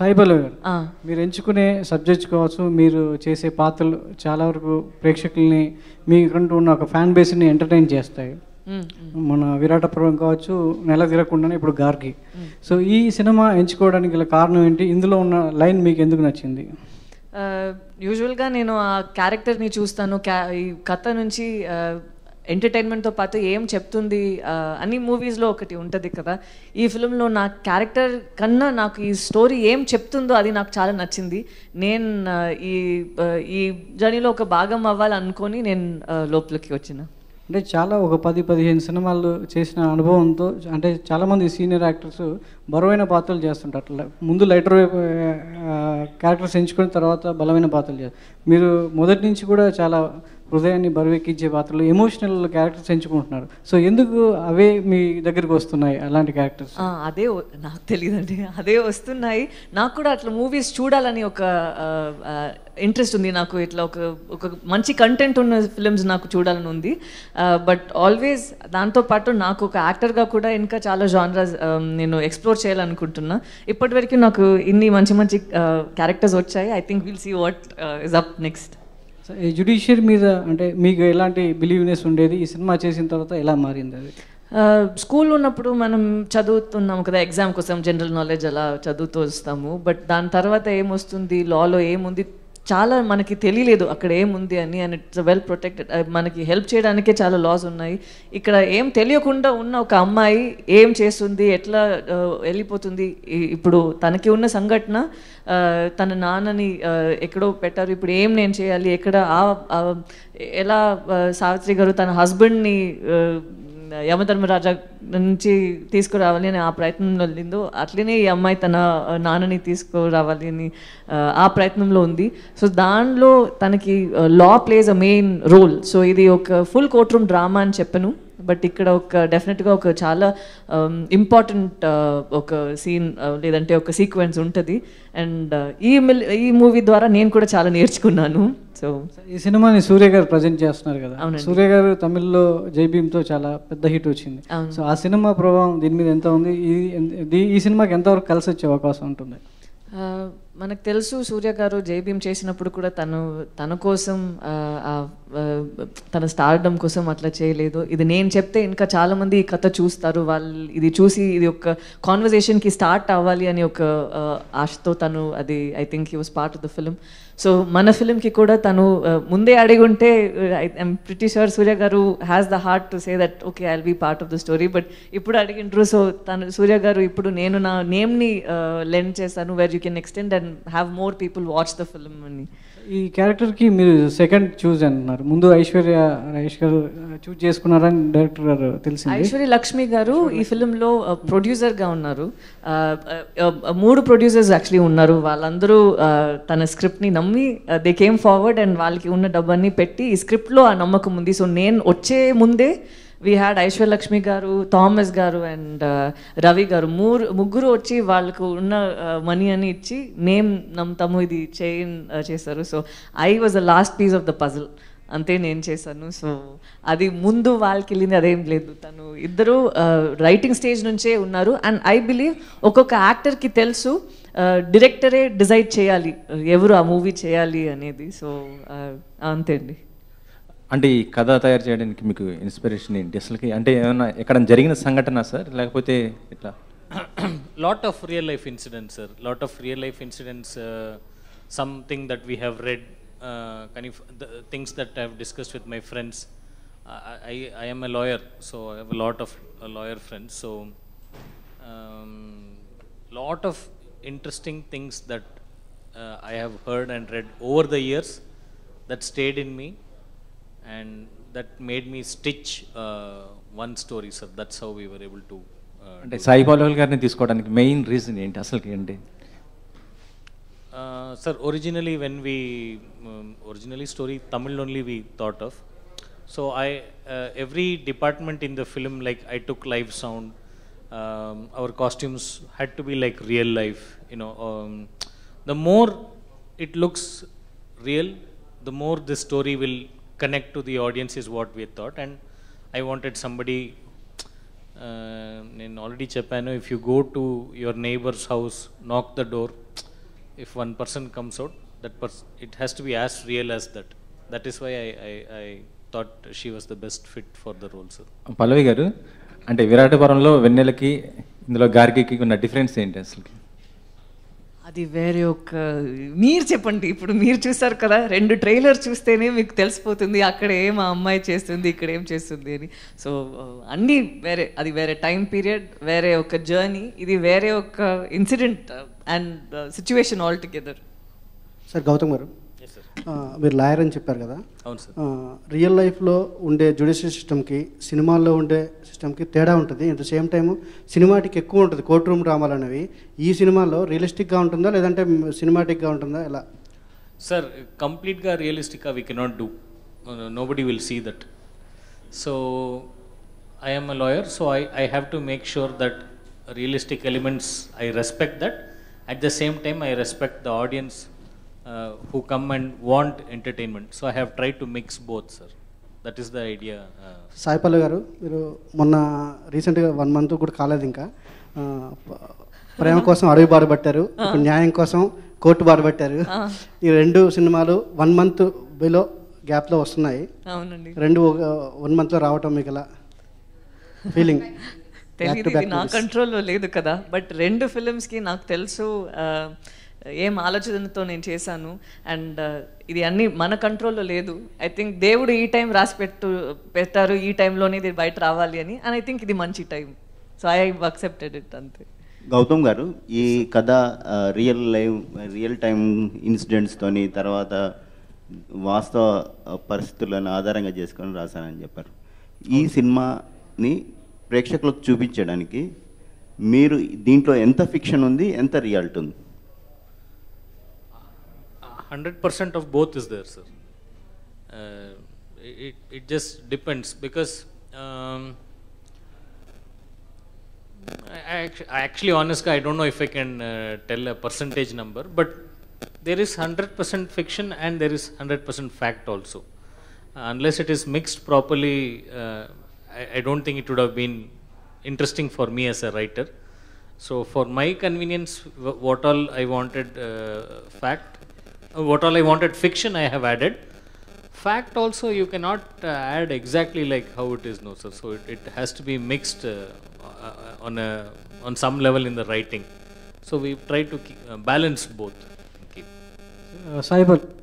సాయిబాబు గారు ఆ. మీరు ఎంచుకునే సబ్జెక్ట్స్ కావచ్చు మీరు చేసే పాత్రలు చాలా వరకు ప్రేక్షకుల్ని మీకంటూ ఉన్న ఒక ఫ్యాన్ బేస్ని ఎంటర్టైన్ చేస్తాయి మ్మ్. మన విరాట పర్వం కావచ్చు నెల తిరగకుండానే ఇప్పుడు గార్గి సో ఈ సినిమా ఎంచుకోవడానికి గల కారణం ఏంటి ఇందులో ఉన్న లైన్ మీకు ఎందుకు నచ్చింది యూజువల్గా నేను ఆ క్యారెక్టర్ని చూస్తాను క్యా ఈ కథ నుంచి ఎంటర్టైన్మెంట్తో పాటు ఏం చెప్తుంది ఆ, అన్ని మూవీస్లో ఒకటి ఉంటుంది కదా ఈ ఫిల్మ్లో నా క్యారెక్టర్ కన్నా నాకు ఈ స్టోరీ ఏం చెప్తుందో అది నాకు చాలా నచ్చింది నేను ఆ, ఈ ఆ, ఈ జర్నీలో ఒక భాగం అవ్వాలనుకొని నేను ఆ, లోపలికి వచ్చిన అంటే చాలా ఒక పది పదిహేను సినిమాలు చేసిన అనుభవంతో అంటే చాలామంది సీనియర్ యాక్టర్స్ బరువైన పాత్రలు చేస్తుంటారు అట్లా ముందు లైటర్ క్యారెక్టర్స్ ఎంచుకున్న తర్వాత బలమైన పాత్రలు చేస్తారు మీరు మొదటి నుంచి కూడా చాలా హృదయాన్ని బరువెక్కించే పాత్రలు ఎమోషనల్ క్యారెక్టర్స్ ఎంచుకుంటున్నారు సో ఎందుకు అవే మీ దగ్గరికి వస్తున్నాయి అలాంటి క్యారెక్టర్స్ ఆ, అదే వ- నాకు తెలియదండి అదే వస్తున్నాయి నాకు కూడా అట్లా మూవీస్ చూడాలని ఒక ఇంట్రెస్ట్ ఉంది నాకు ఇట్లా ఒక ఒక మంచి కంటెంట్ ఉన్న ఫిలిమ్స్ నాకు చూడాలని ఉంది బట్ ఆల్వేస్ దాంతో పాటు నాకు ఒక యాక్టర్గా కూడా ఇంకా చాలా జానరాస్ నేను ఎక్స్ప్లోర్ చేయాలనుకుంటున్నా ఇప్పటివరకు నాకు ఇన్ని మంచి మంచి క్యారెక్టర్స్ వచ్చాయి I think will see what is up next ఈ జుడిషియరీ మీద అంటే మీకు ఎలాంటి బిలీవ్నెస్ ఉండేది ఈ సినిమా చేసిన తర్వాత ఎలా మారింది అది స్కూల్ ఉన్నప్పుడు మనం చదువుతున్నాము కదా ఎగ్జామ్ కోసం జనరల్ నాలెడ్జ్ అలా చదువుతూ వస్తాము బట్ దాని తర్వాత ఏమొస్తుంది లాలో ఏముంది చాలా మనకి తెలియలేదు అక్కడ ఏముంది అని అండ్ ఇట్స్ వెల్ ప్రొటెక్టెడ్ మనకి హెల్ప్ చేయడానికే చాలా లాస్ ఉన్నాయి ఇక్కడ ఏం తెలియకుండా ఉన్న ఒక అమ్మాయి ఏం చేస్తుంది ఎట్లా ఆ, వెళ్ళిపోతుంది ఈ- ఇప్పుడు తనకి ఉన్న సంఘటన ఆ, తన నాన్నని ఆ, ఎక్కడో పెట్టారు ఇప్పుడు ఏం నేను చేయాలి ఎక్కడ ఆ- ఆ, ఎలా ఆ, సావిత్రి గారు తన హస్బెండ్ని యమధర్మరాజా నుంచి తీసుకురావాలి అని ఆ ప్రయత్నంలో వెళ్ళిందో అట్లనే ఈ అమ్మాయి తన ఆ, నాన్నని తీసుకురావాలి అని ఆ, ఆ ప్రయత్నంలో ఉంది సో దానిలో తనకి law plays a main role so ఇది ఒక ఫుల్ కోర్ట్ రూమ్ డ్రామా అని చెప్పను బట్ ఇక్కడ ఒక డెఫినెట్గా ఒక చాలా ఇంపార్టెంట్ ఒక సీన్ లేదంటే ఒక సీక్వెన్స్ ఉంటుంది అండ్ ఈ మిల్ ఈ మూవీ ద్వారా నేను కూడా చాలా నేర్చుకున్నాను సో ఈ సినిమాని సూర్య గారు ప్రజెంట్ చేస్తున్నారు కదా అవునండి. సూర్య గారు తమిళ్లో జై భీమ్తో చాలా పెద్ద హిట్ వచ్చింది అవును. సో ఆ సినిమా ప్రభావం దీని మీద ఎంత ఉంది ఈ దీ- ఈ సినిమాకి ఎంతవరకు కలిసి వచ్చే అవకాశం ఉంటుంది ఆ, మనకు తెలుసు సూర్య గారు జైభీం చేసినప్పుడు కూడా తను తన కోసం ఆ, ఆ, ఆ, తన స్టార్డమ్ కోసం అట్లా చేయలేదు ఇది నేను చెప్తే ఇంకా చాలా మంది ఈ కథ చూస్తారు వాళ్ళు ఇది చూసి ఇది ఒక కాన్వర్జేషన్కి స్టార్ట్ అవ్వాలి అని ఒక ఆ, ఆశతో తను అది I think he was part of the film so మన ఫిలింకి కూడా తను ఆ, ముందే అడిగి ఉంటే I'm pretty sure Surya garu has the heart to say that okay I'll be part of the story but ఇప్పుడు అడిగిండ్రు సో తను సూర్య గారు ఇప్పుడు నేను నా నేమ్ని లెండ్ చేస్తాను where you can extend and have more people watch the film అని ఈ క్యారెక్టర్కి మీరు సెకండ్ చూజ్ అంటున్నారు ముందు ఐశ్వర్య రాజేష్ గారు చూజ్ చేసుకున్నారని డైరెక్టర్ గారు తెలిసింది ఐశ్వర్య లక్ష్మి గారు ఈ ఫిలింలో ప్రొడ్యూసర్గా ఉన్నారు ఆ, ఆ, ఆ, మూడు ప్రొడ్యూసర్స్ యాక్చువల్లీ ఉన్నారు వాళ్ళందరూ ఆ, తన స్క్రిప్ట్ని నమ్మి దే కేమ్ ఫార్వర్డ్ అండ్ వాళ్ళకి ఉన్న డబ్బన్ని పెట్టి ఈ స్క్రిప్ట్లో ఆ నమ్మకం ఉంది సో నేను వచ్చే ముందే వీ హ్యాడ్ ఐశ్వర్యలక్ష్మి గారు థామస్ గారు అండ్ రవి గారు మూరు ముగ్గురు వచ్చి వాళ్ళకు ఉన్న మనీ అని ఇచ్చి మేము నమ్ముతాము ఇది చేయ చేస్తారు so I was the last piece of the puzzle అంతే నేను చేశాను సో అది ముందు వాళ్ళకి వెళ్ళింది అదేం లేదు తను ఇద్దరు రైటింగ్ స్టేజ్ నుంచే ఉన్నారు అండ్ ఐ బిలీవ్ ఒక్కొక్క యాక్టర్కి తెలుసు డైరెక్టరే డిసైడ్ చేయాలి ఎవరు ఆ మూవీ చేయాలి అనేది సో అంతే అండి అంటే ఈ కథ తయారు చేయడానికి మీకు ఇన్స్పిరేషన్ ఏంటి అసలుకి అంటే ఏమైనా ఎక్కడ జరిగిన సంఘటన సార్ లేకపోతే ఇట్లా lot of real life incidents sir lot of real life incidents uh, something that we have read uh, kind of the things that i've discussed with my friends I, I, I am a lawyer so i have a lot of uh, lawyer friends so um, lot of interesting things that uh, i have heard and read over the years that stayed in me and that made me stitch uh, one story sir that's how we were able to uh, అంటే సాయి పాలవల్ గారిని తీసుకోవడానికి main reason ఏంటి అసలుకి ఏంటి Uh, sir, originally when we um, originally story Tamil only we thought of. So I uh, every department in the film like I took live sound. Um, our costumes had to be like real life. You know, um, the more it looks real, the more the story will connect to the audience is what we thought. And I wanted somebody. Uh, నేను already చెప్పాను if you go to your neighbours house knock the door if one person comes out, that person it has to be as real as that. That is why I, I, I thought she was the best fit for the role, sir. Pallavi garu అంటే విరాటపురంలో వెన్నెలకి ఇందులో గార్గికి ఉన్న difference ఏంటి అసలు అది వేరే ఒక మీరు చెప్పండి ఇప్పుడు మీరు చూసారు కదా రెండు ట్రైలర్ చూస్తేనే మీకు తెలిసిపోతుంది అక్కడ ఏం ఆ అమ్మాయి చేస్తుంది ఇక్కడ ఏం చేస్తుంది అని సో అన్నీ వేరే అది వేరే టైం పీరియడ్ వేరే ఒక జర్నీ ఇది వేరే ఒక incident and situation all together sir Gautam garu Yes, sir. ఆ, మీరు లాయర్ అని చెప్పారు కదా అవును సార్ రియల్ లైఫ్లో ఉండే జ్యుడిషియల్ సిస్టమ్కి సినిమాల్లో ఉండే సిస్టమ్కి తేడా ఉంటుంది at the same time cinematic ఎక్కువ ఉంటుంది కోర్ట్ రూమ్ డ్రామాలు అనేవి ఈ సినిమాలో రియలిస్టిక్గా ఉంటుందా లేదంటే సినిమాటిక్గా ఉంటుందా ఎలా Sir, completely realistic we cannot do. Uh, nobody will see that. So, I am a lawyer, so I, I have to make sure that realistic elements, I respect that. At the same time, I respect the audience uh, who come and want entertainment. So, I have tried to mix both, sir. That is the idea. Uh, సాయిపల్లి గారు మీరు మొన్న రీసెంట్గా one month కూడా కాలేదు ఇంకా ఆ, ప- ప్రేమ కోసం అడవి బారు పట్టారు ఇప్పుడు న్యాయం కోసం కోర్టు బారు పట్టారు ఈ రెండు సినిమాలు వన్ మంత్ బిలో గ్యాప్లో వస్తున్నాయి అవునండి రెండు వన్ మంత్లో రావటం మీకు ఎలా ఫీలింగ్ తెలియదు ఇది నా కంట్రోల్లో లేదు కదా బట్ రెండు ఫిలిమ్స్కి నాకు తెలుసు ఆ, ఏం ఆలోచనతో నేను చేశాను అండ్ ఇది అన్ని మన కంట్రోల్లో లేదు ఐ థింక్ దేవుడు ఈ టైం రాసి పెట్టు పెట్టారు ఈ టైంలోనే ఇది బయట రావాలి అని అండ్ ఐ థింక్ ఇది మంచి time so I accepted it అంతే గౌతమ్ గారు ఈ కథ ఆ, రియల్ లైవ్ రియల్ టైం ఇన్సిడెంట్స్తోని తర్వాత వాస్తవ ఆ, పరిస్థితులను ఆధారంగా చేసుకొని రాశానని చెప్పారు ఈ సినిమాని ప్రేక్షకులకు చూపించడానికి మీరు దీంట్లో ఎంత ఫిక్షన్ ఉంది ఎంత రియాలిటీ ఉంది hundred percent of both is there, sir. Uh, it it just depends because um, I, I actu- I actually, honestly, I don't know if I can uh, tell a percentage number, but there is hundred percent fiction and there is hundred percent fact also. unless it is mixed properly, uh, I, I don't think it would have been interesting for me as a writer. So for my convenience, wh- what all I wanted uh, fact, uh, what all I wanted fiction, I have added. Fact also you cannot uh, add exactly like how it is, no sir. So it, it has to be mixed uh, uh, on a on some level in the writing. So we try to keep, uh, balance both. Keep. సాయిబల్